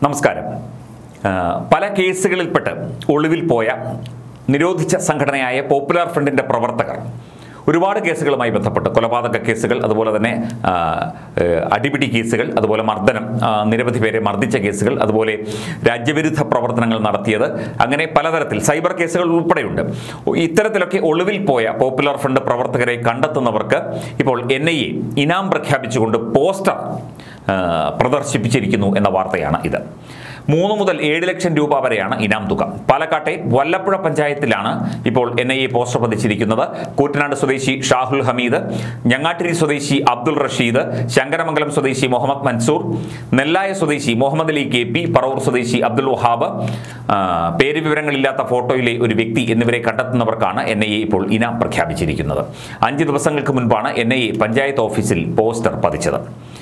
നമസ്കാരം ആ, പല കേസുകളിൽപ്പെട്ട് ഒളിവിൽ പോയ നിരോധിച്ച സംഘടനയായ പോപ്പുലർ ഫ്രണ്ടിൻ്റെ പ്രവർത്തകർ ഒരുപാട് കേസുകളുമായി ബന്ധപ്പെട്ട് കൊലപാതക കേസുകൾ അതുപോലെ തന്നെ ആ, ഏ, അടിപിടി കേസുകൾ അതുപോലെ മർദ്ദനം ആ, നിരവധി പേരെ മർദ്ദിച്ച കേസുകൾ അതുപോലെ രാജ്യവിരുദ്ധ പ്രവർത്തനങ്ങൾ നടത്തിയത് അങ്ങനെ പലതരത്തിൽ സൈബർ കേസുകൾ ഉൾപ്പെടെയുണ്ട് ഇത്തരത്തിലൊക്കെ ഒളിവിൽ പോയ പോപ്പുലർ ഫ്രണ്ട് പ്രവർത്തകരെ കണ്ടെത്തുന്നവർക്ക് ഇപ്പോൾ എൻ ഐ എ ഇനാം പ്രഖ്യാപിച്ചുകൊണ്ട് പോസ്റ്റർ ആ, പ്രദർശിപ്പിച്ചിരിക്കുന്നു എന്ന വാർത്തയാണ് ഇത് മൂന്ന് മുതൽ ഏഴ് ലക്ഷം രൂപ വരെയാണ് ഇനാം തുക പാലക്കാട്ടെ വല്ലപ്പുഴ പഞ്ചായത്തിലാണ് ഇപ്പോൾ എൻ ഐ എ പോസ്റ്റർ പതിച്ചിരിക്കുന്നത് കൂറ്റനാട് സ്വദേശി ഷാഹുൽ ഹമീദ് ഞങ്ങാട്ടിരി സ്വദേശി അബ്ദുൾ റഷീദ് ശങ്കരമംഗലം സ്വദേശി മുഹമ്മദ് മൻസൂർ നെല്ലായ സ്വദേശി മുഹമ്മദ് അലി കെ പി പറവൂർ സ്വദേശി അബ്ദുൾ വഹാബ് ആ, പേര് വിവരങ്ങളില്ലാത്ത ഫോട്ടോയിലെ ഒരു വ്യക്തി എന്നിവരെ കണ്ടെത്തുന്നവർക്കാണ് എൻ ഐ എ ഇപ്പോൾ ഇനാം പ്രഖ്യാപിച്ചിരിക്കുന്നത് അഞ്ച് ദിവസങ്ങൾക്ക് മുൻപാണ് എൻ ഐ എ പഞ്ചായത്ത് ഓഫീസിൽ പോസ്റ്റർ പതിച്ചത്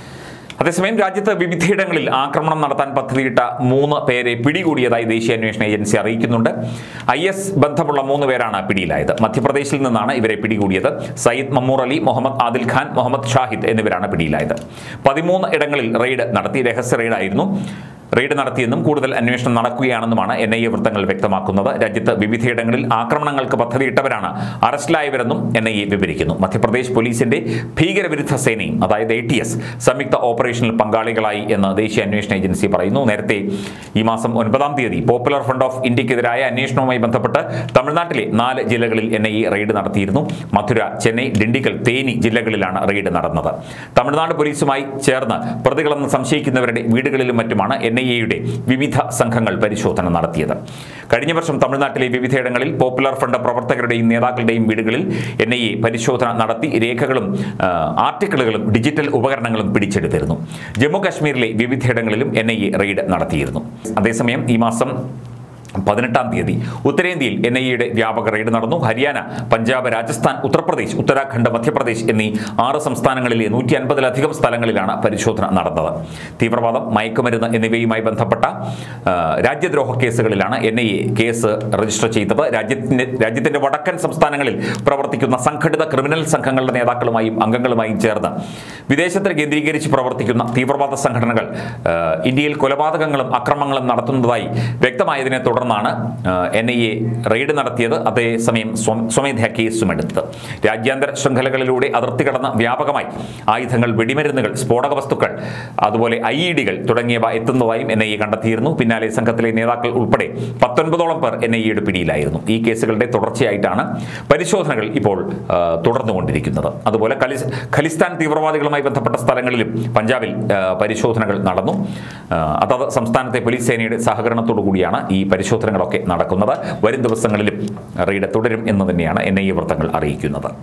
അതേസമയം രാജ്യത്ത് വിവിധയിടങ്ങളിൽ ആക്രമണം നടത്താൻ പദ്ധതിയിട്ട മൂന്ന് പേരെ പിടികൂടിയതായി ദേശീയ അന്വേഷണ ഏജൻസി അറിയിക്കുന്നുണ്ട് ഐ എസ് ബന്ധമുള്ള മൂന്ന് പേരാണ് പിടിയിലായത് മധ്യപ്രദേശിൽ നിന്നാണ് ഇവരെ പിടികൂടിയത് സയ്യിദ് മമ്മൂർ അലി മുഹമ്മദ് ആദിൽ ഖാൻ മുഹമ്മദ് ഷാഹിദ് എന്നിവരാണ് പിടിയിലായത് പതിമൂന്ന് ഇടങ്ങളിൽ റെയ്ഡ് നടത്തി രഹസ്യ റെയ്ഡായിരുന്നു റെയ്ഡ് നടത്തിയെന്നും കൂടുതൽ അന്വേഷണം നടക്കുകയാണെന്നുമാണ് എൻ ഐ എ വൃത്തങ്ങൾ വ്യക്തമാക്കുന്നത് രാജ്യത്ത് വിവിധയിടങ്ങളിൽ ആക്രമണങ്ങൾക്ക് പദ്ധതിയിട്ടവരാണ് അറസ്റ്റിലായവരെന്നും എൻ ഐ എ വിവരിക്കുന്നു മധ്യപ്രദേശ് പോലീസിന്റെ ഭീകരവിരുദ്ധ സേനയും അതായത് എ ടി എസ് സംയുക്ത ഓപ്പറേഷനിൽ പങ്കാളികളായി എന്ന് ദേശീയ അന്വേഷണ ഏജൻസി പറയുന്നു നേരത്തെ ഈ മാസം ഒൻപതാം തീയതി പോപ്പുലർ ഫ്രണ്ട് ഓഫ് ഇന്ത്യക്കെതിരായ അന്വേഷണവുമായി ബന്ധപ്പെട്ട് തമിഴ്നാട്ടിലെ നാല് ജില്ലകളിൽ എൻ ഐ എ റെയ്ഡ് നടത്തിയിരുന്നു മധുര ചെന്നൈ ഡിണ്ടിഗൽ തേനി ജില്ലകളിലാണ് റെയ്ഡ് നടന്നത് തമിഴ്നാട് പോലീസുമായി ചേർന്ന് പ്രതികളെന്ന് സംശയിക്കുന്നവരുടെ വീടുകളിലും മറ്റുമാണ് എൻ ഐ എയുടെ വിവിധ സംഘങ്ങൾ പരിശോധന നടത്തിയത് കഴിഞ്ഞ വർഷം തമിഴ്നാട്ടിലെ വിവിധയിടങ്ങളിൽ പോപ്പുലർ ഫ്രണ്ട് പ്രവർത്തകരുടെയും നേതാക്കളുടെയും വീടുകളിൽ എൻ ഐ എ പരിശോധന നടത്തി രേഖകളും ആ, ആർട്ടിക്കിളുകളും ഡിജിറ്റൽ ഉപകരണങ്ങളും പിടിച്ചെടുത്തിരുന്നു ജമ്മു കാശ്മീരിലെ വിവിധയിടങ്ങളിലും എൻ ഐ എ റെയ്ഡ് നടത്തിയിരുന്നു അതേസമയം ഈ മാസം പതിനെട്ടാം തീയതി ഉത്തരേന്ത്യയിൽ എൻ ഐ എയുടെ വ്യാപക റെയ്ഡ് നടന്നു ഹരിയാന പഞ്ചാബ് രാജസ്ഥാൻ ഉത്തർപ്രദേശ് ഉത്തരാഖണ്ഡ് മധ്യപ്രദേശ് എന്നീ ആറ് സംസ്ഥാനങ്ങളിലെ നൂറ്റി അൻപതിലധികം സ്ഥലങ്ങളിലാണ് പരിശോധന നടന്നത് തീവ്രവാദം മയക്കുമരുന്ന് എന്നിവയുമായി ബന്ധപ്പെട്ട ആ, രാജ്യദ്രോഹ കേസുകളിലാണ് N I A case register ചെയ്തത് രാജ്യത്തിന്റെ രാജ്യത്തിന്റെ വടക്കൻ സംസ്ഥാനങ്ങളിൽ പ്രവർത്തിക്കുന്ന സംഘടിത ക്രിമിനൽ സംഘങ്ങളുടെ നേതാക്കളുമായും അംഗങ്ങളുമായും ചേർന്ന് വിദേശത്ത് കേന്ദ്രീകരിച്ച് പ്രവർത്തിക്കുന്ന തീവ്രവാദ സംഘടനകൾ ആ, ഇന്ത്യയിൽ കൊലപാതകങ്ങളും അക്രമങ്ങളും നടത്തുന്നതായി വ്യക്തമായതിനെ തുടർന്നാണ് എൻ ഐ എ റെയ്ഡ് നടത്തിയത് അതേസമയം സ്വ- സ്വമേധയാ കേസും എടുത്തത് രാജ്യാന്തര ശൃംഖലകളിലൂടെ അതിർത്തി കടന്ന വ്യാപകമായി ആയുധങ്ങൾ വെടിമരുന്നുകൾ സ്ഫോടക വസ്തുക്കൾ അതുപോലെ ഐ ഇ ഡികൾ തുടങ്ങിയവ എത്തുന്നതായും എൻ ഐ എ കണ്ടെത്തിയിരുന്നു പിന്നാലെ സംഘത്തിലെ നേതാക്കൾ ഉൾപ്പെടെ പത്തൊൻപതോളം പേർ എൻ ഐ എയുടെ പിടിയിലായിരുന്നു ഈ കേസുകളുടെ തുടർച്ചയായിട്ടാണ് പരിശോധനകൾ ഇപ്പോൾ ആ, തുടർന്നുകൊണ്ടിരിക്കുന്നത് അതുപോലെ ഖലിസ് ഖലിസ്ഥാൻ തീവ്രവാദികളുമായി ബന്ധപ്പെട്ട സ്ഥലങ്ങളിലും പഞ്ചാബിൽ ആ, പരിശോധനകൾ നടന്നു ആ, അതത് സംസ്ഥാനത്തെ പോലീസ് സേനയുടെ സഹകരണത്തോടു കൂടിയാണ് ഈ പരിശോധനകളൊക്കെ നടക്കുന്നത് വരും ദിവസങ്ങളിലും റെയ്ഡ് തുടരും എന്ന് തന്നെയാണ് എൻ ഐ എ വൃത്തങ്ങൾ അറിയിക്കുന്നത്